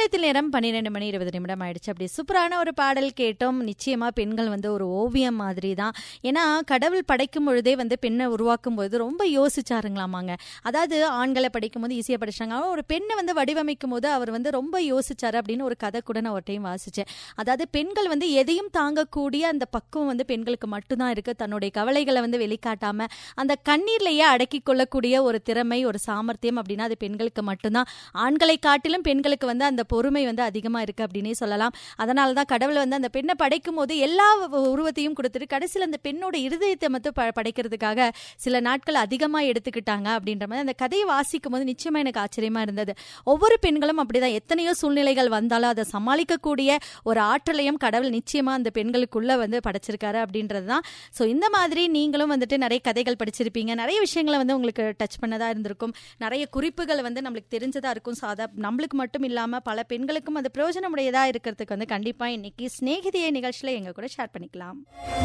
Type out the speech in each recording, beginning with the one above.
நிலையத்தில் நேரம் பன்னிரெண்டு மணி இருபது நிமிடம் ஆயிடுச்சு அப்படி சூப்பரான ஒரு பாடல் கேட்டோம் நிச்சயமா பெண்கள் வந்து ஒரு ஓவியம் மாதிரி தான் ஏன்னா கடவுள் படைக்கும் பொழுதே வந்து பெண்ணை உருவாக்கும் பொழுது ரொம்ப யோசிச்சாருங்களாமாங்க அதாவது ஆண்களை படிக்கும் போது ஈஸியாக படிச்சாங்க ஆனா ஒரு பெண்ணை வந்து வடிவமைக்கும் போது அவர் வந்து ரொம்ப யோசிச்சாரு அப்படின்னு ஒரு கதை கூட நான் ஒரு டைம் வாசிச்சேன் அதாவது பெண்கள் வந்து எதையும் தாங்கக்கூடிய அந்த பக்குவம் வந்து பெண்களுக்கு மட்டும்தான் இருக்கு தன்னுடைய கவலைகளை வந்து வெளிக்காட்டாம அந்த கண்ணீர்லயே அடக்கி கொள்ளக்கூடிய ஒரு திறமை ஒரு சாமர்த்தியம் அப்படின்னா அது பெண்களுக்கு மட்டும்தான் ஆண்களை காட்டிலும் பெண்களுக்கு வந்து அந்த பொறுமை வந்து அதிகமா இருக்கு அப்படின்னே சொல்லலாம் அதனால தான் கடவுள் வந்து அந்த பெண்ணை படைக்கும் போது எல்லா உருவத்தையும் கொடுத்துட்டு கடைசியில் அந்த பெண்ணோட இருதயத்தை மட்டும் ப- படைக்கிறதுக்காக சில நாட்கள் அதிகமா எடுத்துக்கிட்டாங்க அப்படின்ற மாதிரி அந்த கதையை வாசிக்கும் போது நிச்சயமா எனக்கு ஆச்சரியமா இருந்தது ஒவ்வொரு பெண்களும் அப்படிதான் எத்தனையோ சூழ்நிலைகள் வந்தாலும் அதை சமாளிக்கக்கூடிய ஒரு ஆற்றலையும் கடவுள் நிச்சயமா அந்த பெண்களுக்குள்ள வந்து படைச்சிருக்காரு அப்படின்றது தான் ஸோ இந்த மாதிரி நீங்களும் வந்துட்டு நிறைய கதைகள் படிச்சிருப்பீங்க நிறைய விஷயங்களை வந்து உங்களுக்கு டச் பண்ணதா இருந்திருக்கும் நிறைய குறிப்புகள் வந்து நம்மளுக்கு தெரிஞ்சதா இருக்கும் ஸோ அதை நம்மளுக்கு மட்டும் இல்லாம பல பெண்களுக்கும் அது பிரயோஜனமுடையதா இருக்கிறதுக்கு வந்து கண்டிப்பா இன்னைக்கு சிநேகிதிய நிகழ்ச்சியில எங்க கூட ஷேர் பண்ணிக்கலாம்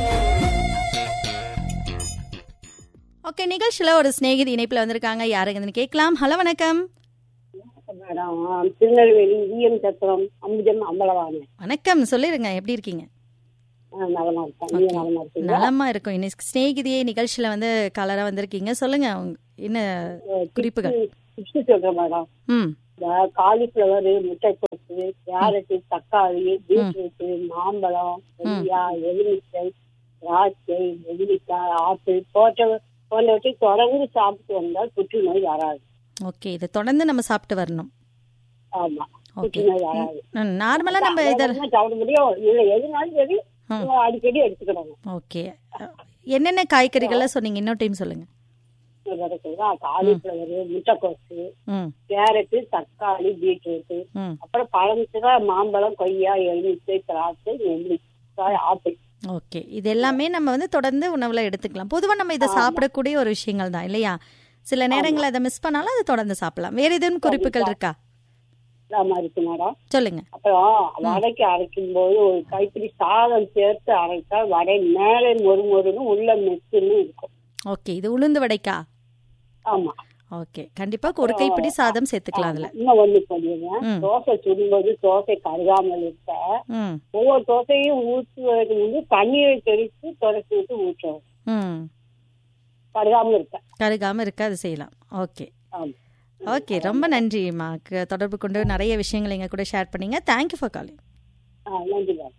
ஓகே நிகழ்ச்சியில ஒரு சிநேகிதி இணைப்புல வந்திருக்காங்க யாருங்கன்னு கேட்கலாம் ஹலோ வணக்கம் மேடம் திருநெல்வேலி ஈஎம் சத்திரம் அம்புஜம் அம்பலவாணி வணக்கம் சொல்லிருங்க எப்படி இருக்கீங்க நலமா இருக்கேன் நீங்க நலமா இருக்கீங்க நலமா இருக்கும் இன்னைக்கு சிநேகிதியே நிகழ்ச்சியில வந்து கலரா வந்திருக்கீங்க சொல்லுங்க உங்க- என்ன குறிப்புகள் டிப்ஸ் சொல்றேன் மேடம் ம் இந்த காலிஃபிளவர் முட்டைக்கோசு கேரட்டு தக்காளி பீட்ரூட் மாம்பழம் கொய்யா எலுமிச்சை திராட்சை நெல்லிக்காய் ஆப்பிள் போன்ற போன்றவற்றை தொடர்ந்து சாப்பிட்டு வந்தால் புற்றுநோய் வராது ஓகே இதை தொடர்ந்து நம்ம சாப்பிட்டு வரணும் ஆமா ஓகே புற்றுநோய் வராது நார்மலா நம்ம இதை அதெல்லாம் சாப்பிட முடியும் இல்ல எதுனாலும் சரி ம். அடிக்கடி எடுத்துக்கிடணும் ஓகே என்னென்ன காய்கறிகள்லாம் சொன்னீங்க இன்னொரு டைம் சொல்லுங்க காலிஃபிளவர் முட்டைக்கோசு ம் கேரட்டு தக்காளி பீட்ரூட் ம் அப்புறம் பழமுச்சுனா மாம்பழம் கொய்யா எலுமிச்சை திராட்சை நெல்லிக்காய் ஆப்பிள் ஓகே இது எல்லாமே நம்ம வந்து தொடர்ந்து உணவுல எடுத்துக்கலாம் பொதுவா நம்ம இதை சாப்பிடக்கூடிய ஒரு விஷயங்கள் தான் இல்லையா சில நேரங்கள் அதை மிஸ் பண்ணாலும் அதை தொடர்ந்து சாப்பிடலாம் வேற எதுவும் குறிப்புகள் இருக்கா இல்லாம இருக்கு மேடம் சொல்லுங்க அப்புறம் வடைக்கு அரைக்கும் போது ஒரு கைப்பிடி சாதம் சேர்த்து அரைத்தா வடை மேலே மொறு மொறுன்னு உள்ள மெத்துன்னு இருக்கும் ஓகே இது உளுந்து வடைக்கா ஆமா ஓகே கண்டிப்பா ஒரு கைப்பிடி சாதம் சேர்த்துக்கலாம் அதுல இன்னும் ஒண்ணு சொல்லிடுறேன் ம். தோசை சுடும்போது தோசை கருகாமல் இருக்க ம் ஒவ்வொரு தோசையும் ஊற்றுவதற்கு முன்பு தண்ணீரை தெளித்து தொடச்சி விட்டு ஊற்றணும் ம் கருகாமல் இருக்க கருகாம இருக்கு அது செய்யலாம் ஓகே ஆமா ஓகே ரொம்ப நன்றிம்மா க- தொடர்பு கொண்டு நிறைய விஷயங்கள் எங்க கூட ஷேர் பண்ணீங்க தேங்க்யூ ஃபார் காலிங் ஆ, நன்றி மேடம்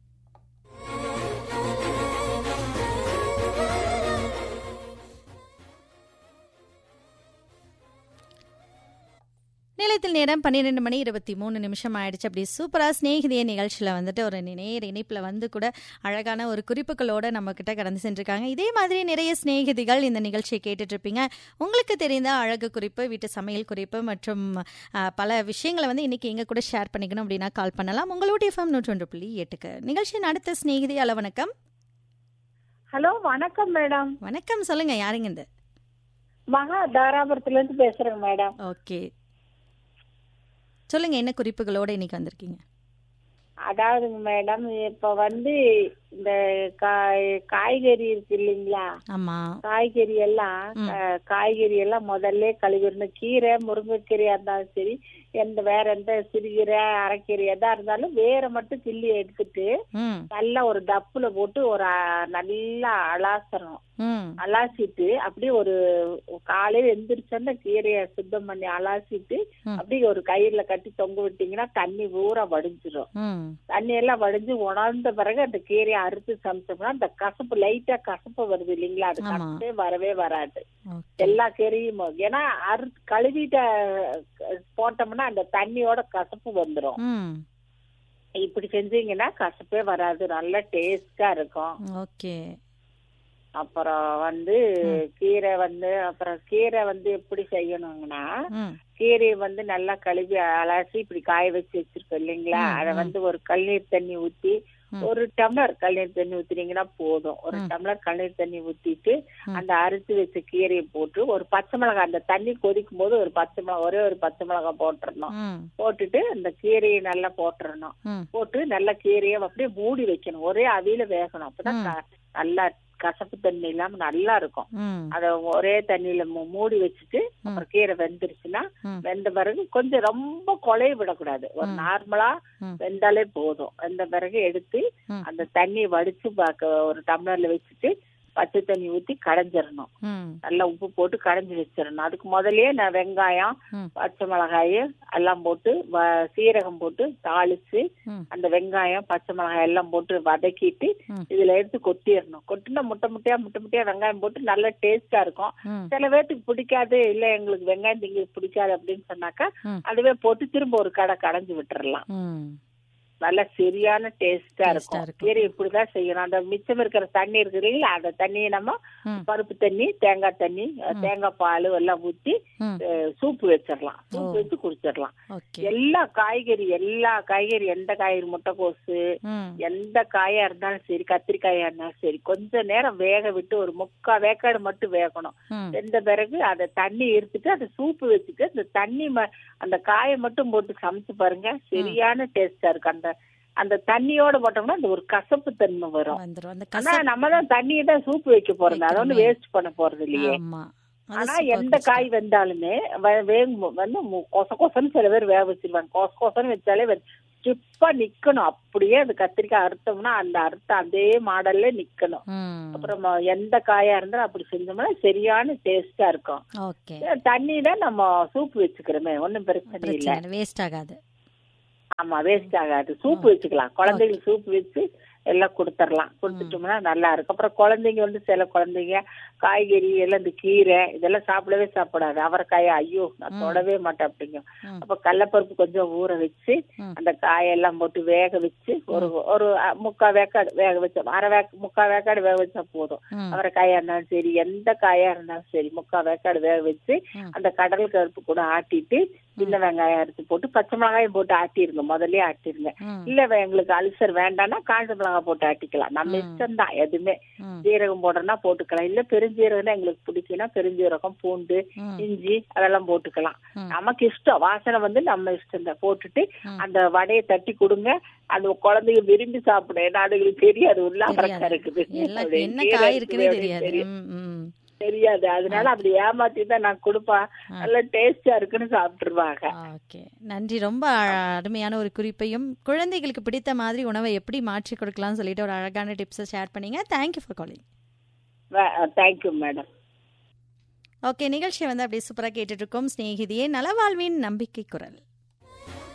நிலையத்தில் நேரம் பன்னிரெண்டு மணி இருபத்தி மூணு நிமிஷம் ஆயிடுச்சு அப்படி சூப்பரா சிநேகிதிய நிகழ்ச்சியில வந்துட்டு ஒரு நேர இணைப்புல வந்து கூட அழகான ஒரு குறிப்புகளோட நம்ம கிட்ட கடந்து சென்றிருக்காங்க இதே மாதிரி நிறைய சிநேகிதிகள் இந்த நிகழ்ச்சியை கேட்டுட்டு இருப்பீங்க உங்களுக்கு தெரிந்த அழகு குறிப்பு வீட்டு சமையல் குறிப்பு மற்றும் அஹ், பல விஷயங்களை வந்து இன்னைக்கு எங்க கூட ஷேர் பண்ணிக்கணும் அப்படின்னா கால் பண்ணலாம் உங்களுடைய எஃப்எம் நூற்றி ஒன்று புள்ளி எட்டுக்கு நிகழ்ச்சியின் அடுத்த சிநேகிதி அள வணக்கம் ஹலோ வணக்கம் மேடம் வணக்கம் சொல்லுங்க யாருங்க இந்த மகா தாராபுரத்துல இருந்து பேசுறேங்க மேடம் ஓகே சொல்லுங்க என்ன குறிப்புகளோட இன்னைக்கு வந்திருக்கீங்க அதாவதுங்க மேடம் இப்ப வந்து இந்த காய் காய்கறி இருக்கு இல்லைங்களா ஆமா காய்கறி எல்லாம் ம். அஹ், காய்கறி எல்லாம் முதல்ல கழுவிடணும் கீரை முருங்கைக்கீரையா இருந்தாலும் சரி எந்த வேற எந்த சிறுகீரை அரைக்கீரை எதா இருந்தாலும் வேற மட்டும் கிள்ளி எடுத்துட்டு ம் நல்லா ஒரு டப்புல போட்டு ஒரு அஹ், நல்லா அலாசணும் ம் அலாசிட்டு அப்படியே ஒரு காலையில எந்திரிச்சோன்னா கீரைய சுத்தம் பண்ணி அலாசிட்டு ம். அப்படியே ஒரு கயிறுல கட்டி தொங்க விட்டீங்கன்னா தண்ணி பூரா வடிஞ்சிரும் ம் தண்ணி எல்லாம் வடிஞ்சு உணர்ந்த பிறகு அந்த கீரையை அறுத்து சமைச்சோம்னா அந்த கசப்பு லைட்டா கசப்பு வருது இல்லைங்களா அது ஆமா. கசப்பே வரவே வராது ஓகே எல்லா கீரையும் ஏன்னா அறு கழுவிட்ட அஹ், போட்டோம்னா அந்த தண்ணியோட கசப்பு வந்துரும் ம் இப்படி செஞ்சீங்கன்னா கசப்பே வராது நல்ல டேஸ்டா இருக்கும் ஓகே அப்புறம் வந்து கீரை வந்து அப்புறம் கீரை வந்து எப்படி செய்யணுங்கன்னா ம் கீரையை வந்து நல்லா கழுவி அலசி இப்படி காய வச்சு வச்சிருக்கோம் இல்லைங்களா ம், அத ம். வந்து ஒரு கல்லீர் தண்ணி ஊத்தி ம். ஒரு டம்ளர் கல்லீர் தண்ணி ஊத்துனீங்கன்னா போதும் ஒரு ம். டம்ளர் கல்லீர் தண்ணி ஊத்திட்டு ம். அந்த அரிசி வச்ச கீரையை போட்டு ஒரு பச்சை மிளகாய் அந்த தண்ணி கொதிக்கும் போது ஒரு பச்சை மிளகாய் ஒரே ஒரு பச்சை மிளகாய் போட்டுறணும் ம் போட்டுட்டு அந்த கீரையை நல்லா போட்டுறணும் ம் போட்டு நல்லா கீரையை அப்படியே மூடி வைக்கணும் ஒரே அவியில வேகணும் அப்பதான் ம். க- நல்லா கசப்பு தண்ணி இல்லாம நல்லா இருக்கும் ம் அத ஒரே தண்ணியில மூ- மூடி வச்சுட்டு அப்புறம் கீரை வெந்துருச்சுன்னா ம். வெந்த பிறகு கொஞ்சம் ரொம்ப கொலைய விடக்கூடாது ஒரு நார்மலா ம். வெந்தாலே போதும் வெந்த பிறகு எடுத்து ம். அந்த தண்ணியை வடிச்சு பாக்க ஒரு டம்ளர்ல வச்சுட்டு பச்சை தண்ணி ஊத்தி கடைஞ்சிடணும் ம் நல்லா உப்பு போட்டு கடைஞ்சி வச்சிடணும் அதுக்கு முதல்லயே நான் வெங்காயம் ம். பச்சை மிளகாய் எல்லாம் போட்டு வ- சீரகம் போட்டு தாளிச்சு ம். அந்த வெங்காயம் பச்சை மிளகாய் எல்லாம் போட்டு வதக்கிட்டு ம். இதுல எடுத்து கொட்டிடணும் கொட்டினா முட்டை முட்டையா முட்டை முட்டையா வெங்காயம் போட்டு நல்ல டேஸ்டா இருக்கும் ம் சில பேர்த்துக்கு பிடிக்காது இல்ல எங்களுக்கு வெங்காயம் திங்க பிடிக்காது அப்படின்னு சொன்னாக்கா ம். அதுவே போட்டு திரும்ப ஒரு கடை கடைஞ்சு விட்டுறலாம் ம் நல்ல சரியான டேஸ்டா Taste-ஆ இருக்கும் இருக்கும். கீரை இப்படிதான் செய்யணும் அந்த மிச்சம் இருக்கிற தண்ணி இருக்கு இல்லைங்களா அந்த தண்ணியை நம்ம ம். பருப்பு தண்ணி தேங்காய் தண்ணி தேங்காய் பால் எல்லாம் ஊத்தி ம் அஹ், சூப்பு வச்சிடலாம் சூப்பு வச்சு குடிச்சிடலாம் ஓகே எல்லா காய்கறி எல்லா காய்கறி எந்த காய்கறி முட்டைக்கோசு ம் எந்த காயா இருந்தாலும் சரி கத்திரிக்காயா இருந்தாலும் சரி கொஞ்ச நேரம் வேக விட்டு ஒரு முக்கா வேக்காடு மட்டும் வேகணும் ம் வெந்த பிறகு அதை தண்ணி எடுத்துட்டு அதை சூப்பு வச்சுட்டு அந்த தண்ணி ம- அந்த காயை மட்டும் போட்டு சமைச்சு பாருங்க சரியான டேஸ்டா இருக்கு அந்த அந்த தண்ணியோட போட்டோம்னா அந்த ஒரு கசப்பு தன்மை வரும் வந்துரும் அந்த ஆனா கசப்பு நம்ம தான் தண்ணியை தான் சூப்பு வைக்க போறது அதை வந்து வைக்கிறோமே. வேஸ்ட் பண்ண போறது இல்லையே ஆமா அது ஆனா super எந்த கஷ்டம். காய் வெந்தாலுமே வ- வேகும் வந்து மு- கொச கொசன்னு சில பேர் வேக வச்சிருவாங்க கொச கொசன்னு வச்சாலே ஸ்டிப்பா நிக்கணும் அப்படியே அது கத்திரிக்காய் அறுத்தோம்னா அந்த அறுத்த அதே மாடல்ல நிக்கணும் ம் அப்புறம் எந்த காயா இருந்தாலும் அப்படி செஞ்சோம்னா சரியான டேஸ்டா இருக்கும் ஓகே தண்ணி தான் நம்ம சூப் வச்சுக்கிறோமே ஒண்ணும் பிரச்சனை இல்ல பிரச்சனை வேஸ்ட் ஆகாது ஆமா வேஸ்ட் ஆகாது சூப் வச்சுக்கலாம் குழந்தைங்களுக்கு சூப் வச்சு எல்லாம் கொடுத்துடலாம் கொடுத்துட்டோம்னா நல்லா இருக்கும் அப்புறம் குழந்தைங்க வந்து சில குழந்தைங்க காய்கறி எல்லாம் இந்த கீரை இதெல்லாம் சாப்பிடவே சாப்பிடாது அவரைக்காய ஐயோ நான் தொடவே மாட்டேன் அப்படிங்க ம். அப்ப கடலப்பருப்பு கொஞ்சம் ஊற வச்சு ம். அந்த காயெல்லாம் போட்டு வேக வச்சு ஒரு ஒரு அ, முக்கா வேக்காடு வேக வச்சா அரை வேக்க முக்கா வேக்காடு வேக வச்சா போதும் ம் அவரைக்காயா இருந்தாலும் சரி எந்த காயா இருந்தாலும் சரி முக்கா வேக்காடு வேக வச்சு ம். அந்த கடல் கருப்பு கூட ஆட்டிட்டு சின்ன வெங்காயம் அரைச்சு போட்டு பச்சை மிளகாயும் போட்டு ஆட்டிருங்க முதல்லயே ஆட்டிருங்க ம் இல்ல வே- எங்களுக்கு அல்சர் வேண்டாம்னா காஞ்ச மிளகாய் போட்டு ஆட்டிக்கலாம் நம்ம ம். இஷ்டம் தான் எதுவுமே ம் ஜீரகம் போடுறோம்னா போட்டுக்கலாம் இல்ல பெருஞ்சீரகம் தான் எங்களுக்கு பிடிக்கும்னா பெருஞ்சீரகம் பூண்டு ம் இஞ்சி அதெல்லாம் போட்டுக்கலாம் ம். நமக்கு இஷ்டம் வாசனை வந்து நம்ம இஷ்டம் தான் போட்டுட்டு ம். அந்த வடையை தட்டி கொடுங்க அந்த குழந்தைங்க விரும்பி சாப்பிடும் ஏன்னா அதுங்களுக்கு தெரியாது உள்ள அவரைக்காய் இருக்குது எல்லாம் அப்படி என்ன கீரை காய் இருக்குது இருக்குன்னே அப்படின்னு தெரியாது தெரியும். ம் ம் தெரியாது அதனால அப்படி ஏமாத்தி தான் நான் கொடுப்பேன் நல்ல டேஸ்டா இருக்குன்னு சாப்பிட்டுருவாங்க ஓகே நன்றி ரொம்ப அ- அருமையான ஒரு குறிப்பையும் குழந்தைகளுக்கு பிடித்த மாதிரி உணவை எப்படி மாற்றி கொடுக்கலாம்னு சொல்லிட்டு ஒரு அழகான டிப்ஸை ஷேர் பண்ணீங்க thank you for calling thank you madam okay நிகழ்ச்சியை வந்து அப்படியே சூப்பராக கேட்டுட்டு இருக்கோம் ஸ்நேகிதியே நலவாழ்வின் நம்பிக்கை குரல்